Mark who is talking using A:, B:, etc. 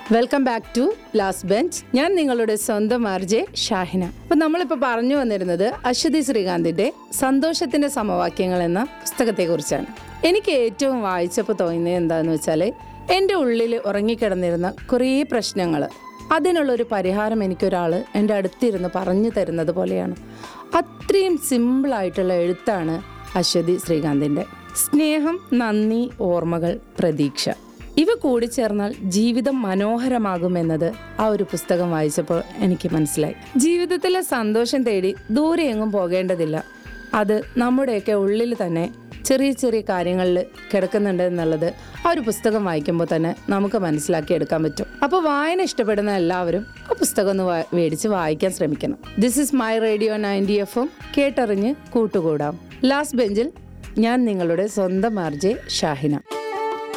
A: welcome back to last bench ഞാൻ നിങ്ങളുടെ സ്വന്തം ആർജെ ഷാഹിന അപ്പൊ നമ്മളിപ്പോൾ പറഞ്ഞു വന്നിരുന്നത് അശ്വതി ശ്രീകാന്തിന്റെ സന്തോഷത്തിന്റെ സമവാക്യങ്ങൾ എന്ന പുസ്തകത്തെ കുറിച്ചാണ് എനിക്ക് ഏറ്റവും വായിച്ചപ്പോൾ തോന്നിയത് എന്താന്ന് വെച്ചാൽ എൻ്റെ ഉള്ളിൽ ഉറങ്ങിക്കിടന്നിരുന്ന കുറേ പ്രശ്നങ്ങൾ അതിനുള്ളൊരു പരിഹാരം എനിക്കൊരാൾ എൻ്റെ അടുത്തിരുന്ന് പറഞ്ഞു തരുന്നത് പോലെയാണ് അത്രയും സിമ്പിളായിട്ടുള്ള എഴുത്താണ് അശ്വതി ശ്രീകാന്തിൻ്റെ സ്നേഹം നന്ദി ഓർമ്മകൾ പ്രതീക്ഷ ഇവ കൂടിച്ചേർന്നാൽ ജീവിതം മനോഹരമാകുമെന്നത് ആ ഒരു പുസ്തകം വായിച്ചപ്പോൾ എനിക്ക് മനസ്സിലായി ജീവിതത്തിലെ സന്തോഷം തേടി ദൂരെ എങ്ങും പോകേണ്ടതില്ല അത് നമ്മുടെയൊക്കെ ഉള്ളിൽ തന്നെ ചെറിയ ചെറിയ കാര്യങ്ങളിൽ കിടക്കുന്നുണ്ട് എന്നുള്ളത് ആ ഒരു പുസ്തകം വായിക്കുമ്പോൾ തന്നെ നമുക്ക് മനസ്സിലാക്കി എടുക്കാൻ പറ്റും അപ്പോൾ വായന ഇഷ്ടപ്പെടുന്ന എല്ലാവരും ആ പുസ്തകം ഒന്ന് വാ- മേടിച്ച് വായിക്കാൻ ശ്രമിക്കണം this is my radio ninety എഫും കേട്ടറിഞ്ഞ് കൂട്ടുകൂടാം ലാസ്റ്റ് ബെഞ്ചിൽ ഞാൻ നിങ്ങളുടെ സ്വന്തം ആർജെ ഷാഹിന